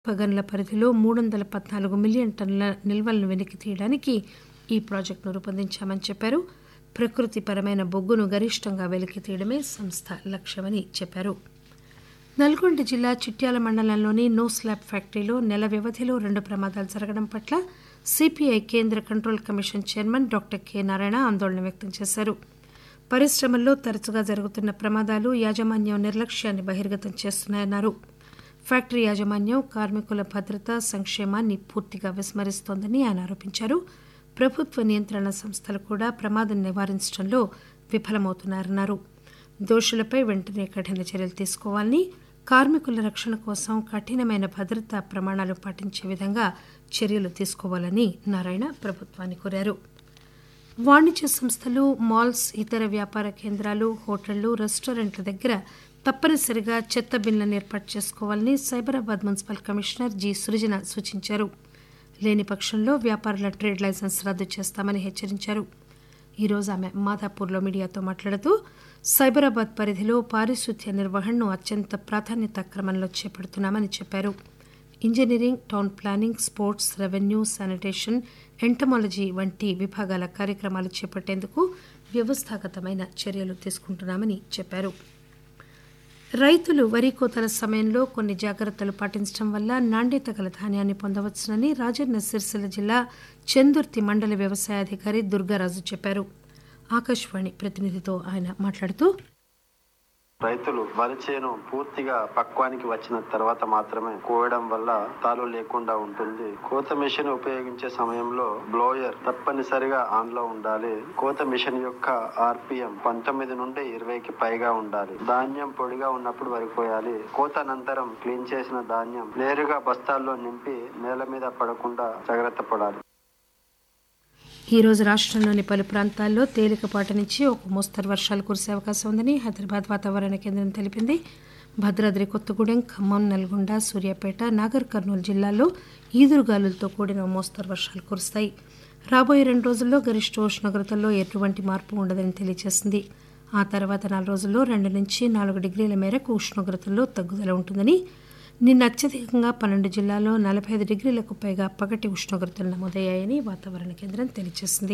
గనుల పరిధిలో మూడు వందల పద్నాలుగు మిలియన్ టన్నుల నిల్వలను వెలికి తీయడానికి ఈ ప్రాజెక్టును రూపొందించామని చెప్పారు ప్రకృతిపరమైన బొగ్గును గరిష్టంగా వెలికి తీయడమే సంస్థ లక్ష్యమని చెప్పారు నల్గొండ జిల్లా చిట్యాల మండలంలోని నో స్లాబ్ ఫ్యాక్టరీలో నెల వ్యవధిలో రెండు ప్రమాదాలు జరగడం పట్ల సిపిఐ కేంద్ర control commission chairman doctor K Narayana ఆందోళన వ్యక్తం చేశారు పరిశ్రమల్లో తరచుగా జరుగుతున్న ప్రమాదాలు యాజమాన్యం నిర్లక్ష్యాన్ని బహిర్గతం చేస్తున్నాయన్నారు ఫ్యాక్టరీ యాజమాన్యం కార్మికుల భద్రత సంక్షేమాన్ని పూర్తిగా విస్మరిస్తోందని ఆయన ఆరోపించారు ప్రభుత్వ నియంత్రణ సంస్థలు కూడా ప్రమాదం నివారించడంలో విఫలమవుతున్నారన్నారు దోషులపై వెంటనే కఠిన చర్యలు తీసుకోవాలని కార్మికుల రక్షణ కోసం కఠినమైన భద్రతా ప్రమాణాలు పాటించే విధంగా చర్యలు తీసుకోవాలని నారాయణ ప్రభుత్వాన్ని కోరారు వాణిజ్య సంస్థలు మాల్స్ ఇతర వ్యాపార కేంద్రాలు హోటళ్లు రెస్టారెంట్ల దగ్గర తప్పనిసరిగా చెత్త బిన్లను ఏర్పాటు చేసుకోవాలని Cyberabad municipal commissioner G Srujana సూచించారు లేని పక్షంలో వ్యాపారుల ట్రేడ్ లైసెన్స్ రద్దు చేస్తామని హెచ్చరించారు ఈరోజు ఆమె మాదాపూర్లో మీడియాతో మాట్లాడుతూ సైబరాబాద్ పరిధిలో పారిశుద్ధ్య నిర్వహణను అత్యంత ప్రాధాన్యత క్రమంలో చేపడుతున్నామని చెప్పారు engineering town planning sports revenue sanitation entomology వంటి విభాగాల కార్యక్రమాలు చేపట్టేందుకు వ్యవస్థాగతమైన చర్యలు తీసుకుంటున్నామని చెప్పారు రైతులు వరి కోతల సమయంలో కొన్ని జాగ్రత్తలు పాటించడం వల్ల నాణ్యత గల ధాన్యాన్ని పొందవచ్చునని రాజన్న సిరిసిల్ల జిల్లా చందుర్తి మండల వ్యవసాయాధికారి దుర్గారాజు చెప్పారు ఆకాశవాణి ప్రతినిధితో ఆయన మాట్లాడుతూ రైతులు వరి చేను పూర్తిగా పక్వానికి వచ్చిన తర్వాత మాత్రమే కోయడం వల్ల తాలు లేకుండా ఉంటుంది కోత మిషన్ ఉపయోగించే సమయంలో బ్లోయర్ తప్పనిసరిగా ఆన్ లో ఉండాలి కోత మిషన్ యొక్క ఆర్పిఎం పంతొమ్మిది నుండి ఇరవైకి పైగా ఉండాలి ధాన్యం పొడిగా ఉన్నప్పుడు వరి కోయాలి కోత అనంతరం క్లీన్ చేసిన ధాన్యం నేరుగా బస్తాల్లో నింపి నేల మీద పడకుండా జాగ్రత్త పడాలి ఈ రోజు రాష్ట్రంలోని పలు ప్రాంతాల్లో తేలికపాటి నుంచి ఒక మోస్తరు వర్షాలు కురిసే అవకాశం ఉందని హైదరాబాద్ వాతావరణ కేంద్రం తెలిపింది భద్రాద్రి కొత్తగూడెం ఖమ్మం నల్గొండ సూర్యాపేట నాగర్ కర్నూలు జిల్లాల్లో ఈదురుగాలులతో కూడిన మోస్తరు వర్షాలు కురుస్తాయి రాబోయే రెండు రోజుల్లో గరిష్ట ఉష్ణోగ్రతల్లో ఎటువంటి మార్పు ఉండదని తెలియజేసింది ఆ తర్వాత నాలుగు రోజుల్లో రెండు నుంచి నాలుగు డిగ్రీల మేరకు ఉష్ణోగ్రతల్లో తగ్గుదల ఉంటుందని నిన్న అత్యధికంగా పన్నెండు జిల్లాల్లో నలభై ఐదు డిగ్రీలకు పైగా పగటి ఉష్ణోగ్రతలు నమోదయ్యాయని వాతావరణ కేంద్రం తెలియజేసింది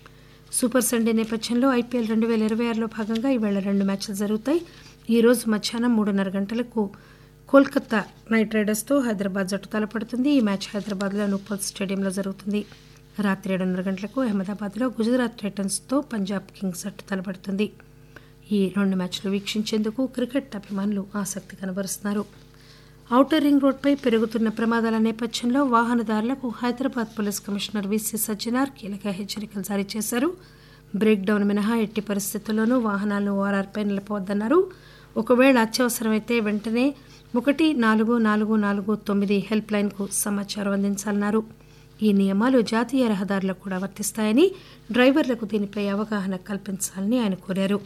సూపర్ సండే నేపథ్యంలో ఐపీఎల్ రెండు వేల ఇరవై ఆరులో భాగంగా ఈవేళ రెండు మ్యాచ్లు జరుగుతాయి ఈ రోజు మధ్యాహ్నం మూడున్నర గంటలకు కోల్కతా నైట్ రైడర్స్తో హైదరాబాద్ జట్టు తలపడుతుంది ఈ మ్యాచ్ హైదరాబాద్లో నూపల్ స్టేడియంలో జరుగుతుంది రాత్రి ఏడున్నర గంటలకు అహ్మదాబాద్లో గుజరాత్ టైటన్స్తో పంజాబ్ కింగ్స్ జట్టు తలపడుతుంది ఈ రెండు మ్యాచ్లు వీక్షించేందుకు క్రికెట్ అభిమానులు ఆసక్తి కనబరుస్తున్నారు ఔటర్ రింగ్ రోడ్పై పెరుగుతున్న ప్రమాదాల నేపథ్యంలో వాహనదారులకు Hyderabad police commissioner V C Sajjanar కీలక హెచ్చరికలు జారీ చేశారు బ్రేక్ డౌన్ మినహా ఎట్టి పరిస్థితుల్లోనూ వాహనాలను ఓఆర్ఆర్పై నిలిపవద్దన్నారు ఒకవేళ అత్యవసరమైతే వెంటనే ఒకటి నాలుగు నాలుగు నాలుగు తొమ్మిది హెల్ప్ లైన్కు సమాచారం అందించాలన్నారు ఈ నియమాలు జాతీయ రహదారులకు కూడా వర్తిస్తాయని డ్రైవర్లకు దీనిపై అవగాహన కల్పించాలని ఆయన కోరారు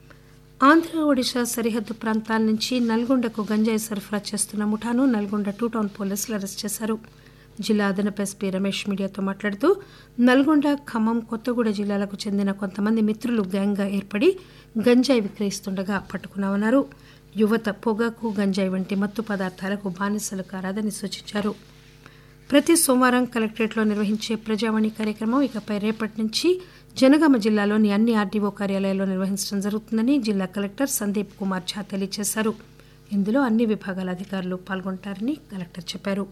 ఆంధ్ర ఒడిశా సరిహద్దు ప్రాంతాల నుంచి నల్గొండకు గంజాయి సరఫరా చేస్తున్న ముఠాను నల్గొండ టూ టౌన్ పోలీసులు అరెస్ట్ చేశారు జిల్లా అదనపు ఎస్పీ రమేష్ మీడియాతో మాట్లాడుతూ నల్గొండ ఖమ్మం కొత్తగూడ జిల్లాలకు చెందిన కొంతమంది మిత్రులు గ్యాంగ్గా ఏర్పడి గంజాయి విక్రయిస్తుండగా పట్టుకున్నామన్నారు యువత పొగాకు గంజాయి వంటి మత్తు పదార్థాలకు బానిసలు కారాదని సూచించారు ప్రతి సోమవారం కలెక్టరేట్లో నిర్వహించే ప్రజావాణి కార్యక్రమం ఇకపై రేపటి నుంచి జనగామ జిల్లాలోని అన్ని ఆర్డీఓ కార్యాలయాల్లో నిర్వహించడం జరుగుతుందని జిల్లా కలెక్టర్ సందీప్ కుమార్ ఝా తెలియజేశారు ఇందులో అన్ని విభాగాల అధికారులు పాల్గొంటారని కలెక్టర్ చెప్పారు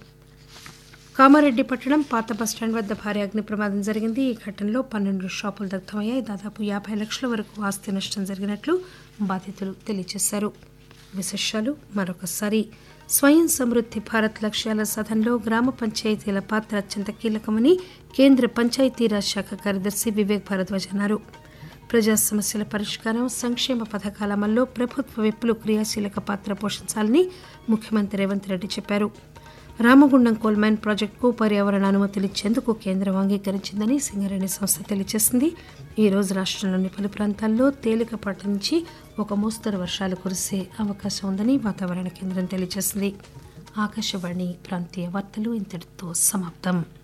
కామారెడ్డి పట్టణం పాత బస్టాండ్ వద్ద భారీ అగ్ని ప్రమాదం జరిగింది ఈ ఘటనలో పన్నెండు షాపులు దగ్ధమయ్యాయి దాదాపు యాభై లక్షల వరకు ఆస్తి నష్టం జరిగినట్లు బాధితులు తెలియజేశారు విశేషాలు మరొకసారి స్వయం సమృద్ధి భారత్ లక్ష్యాల సాధనలో గ్రామ పంచాయతీల పాత్ర అత్యంత కీలకమని కేంద్ర పంచాయతీరాజ్ శాఖ కార్యదర్శి వివేక్ భారద్వాజ్ అన్నారు ప్రజా సమస్యల పరిష్కారం సంక్షేమ పథకాల అమల్లో ప్రభుత్వ విప్పులు క్రియాశీలక పాత్ర పోషించాలని ముఖ్యమంత్రి రేవంత్ రెడ్డి చెప్పారు రామగుండం కోల్ మైన్ ప్రాజెక్టుకు పర్యావరణ అనుమతులు ఇచ్చేందుకు కేంద్రం అంగీకరించిందని సింగరేణి సంస్థ తెలియజేసింది ఈ రోజు రాష్ట్రంలోని పలు ప్రాంతాల్లో తేలికపాటి నుంచి ఒక మోస్తరు వర్షాలు కురిసే అవకాశం ఉందని వాతావరణ కేంద్రం తెలియజేసింది ఆకాశవాణి ప్రాంతీయ వార్తలు ఇంతటితో సమాప్తం